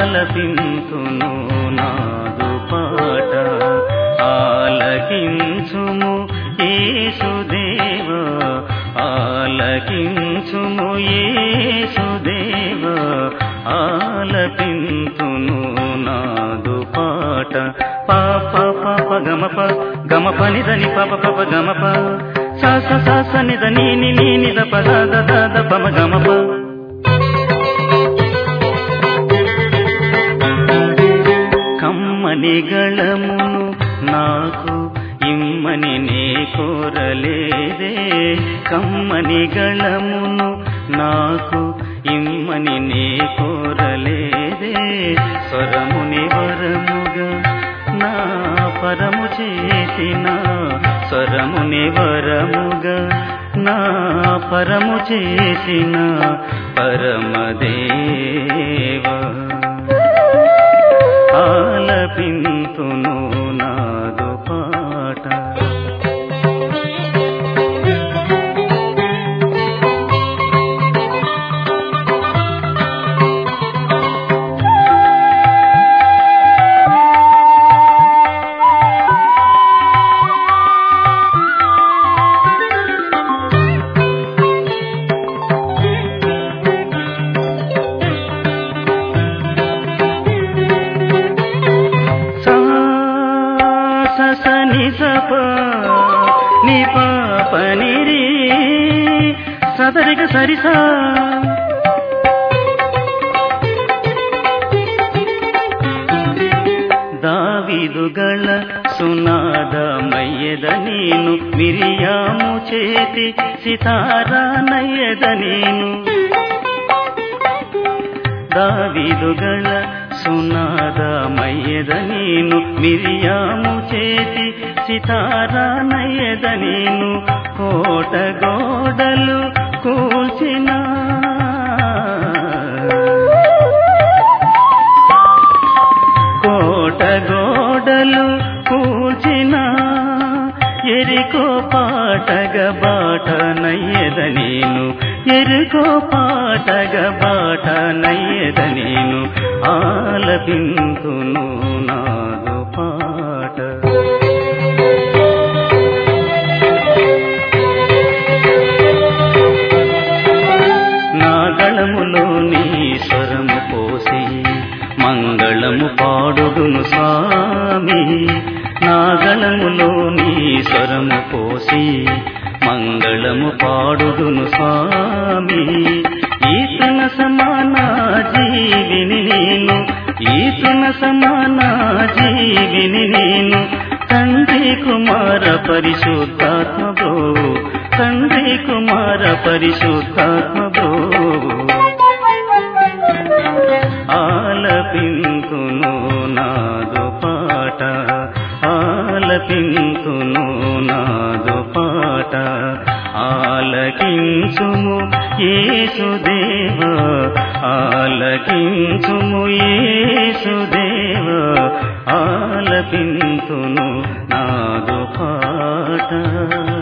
ఆలపింతును నాదు పాట ఆలకించుము యేసుదేవ ఆలకించుము యేసుదేవ ఆలపింతును నాదు పాట పాప పాప గమప గమప నిదని పాప పాప గమప సాస సాస నిద నీని నీని ద పద ద ద ద పమ గమప కమ్మని గళమును నాకు ఇమ్మని నే కోరలేదే కమ్మని గళమును నాకు ఇమ్మని నే కోరలేదే స్వరముని వరముగా నా పరము చేసిన స్వరముని వరముగా నా పరము చేసిన పరమదేవ ఆలపింతును నాదు పాట సా స స ని స ప ని ప ప ని రి సదరిగ సరిస దావిదుಗಳ సునాదమయ్యద నేను మిరియాము చేతి సితారానయ్యద నేను దావిదుಗಳ సునాదమయ్యద నేను మిరియాము చేతి సితారానయ్యద నేను కోట గోడలు కూల్చిన కోట గోడలు కూల్చిన ఎరికో పాటగ బాట నయ్యద నేను ఎరుకో పాటగ బాట నయ్యద నేను ఆలపింతును నాదు పాట నా గళములో నీ స్వరము పోసి మంగళము పాడుదును స్వామి నా గళములో నీ స్వరము పోసి మంగళము పాడుదును స్వామి ఈతన సమాన జీవిని నేను ఈతన సమాన జీవిని నేను తండ్రి కుమార పరిశుద్ధాత్మ భో తండ్రి కుమార పరిశుద్ధాత్మ భో ఆలపింతును నాదు పాట ఆలపింతును నాదు పాట ఆలకించుము యేసుదేవ ఆలకించుము యేసుదేవ ఆలపింతును నాదు పాట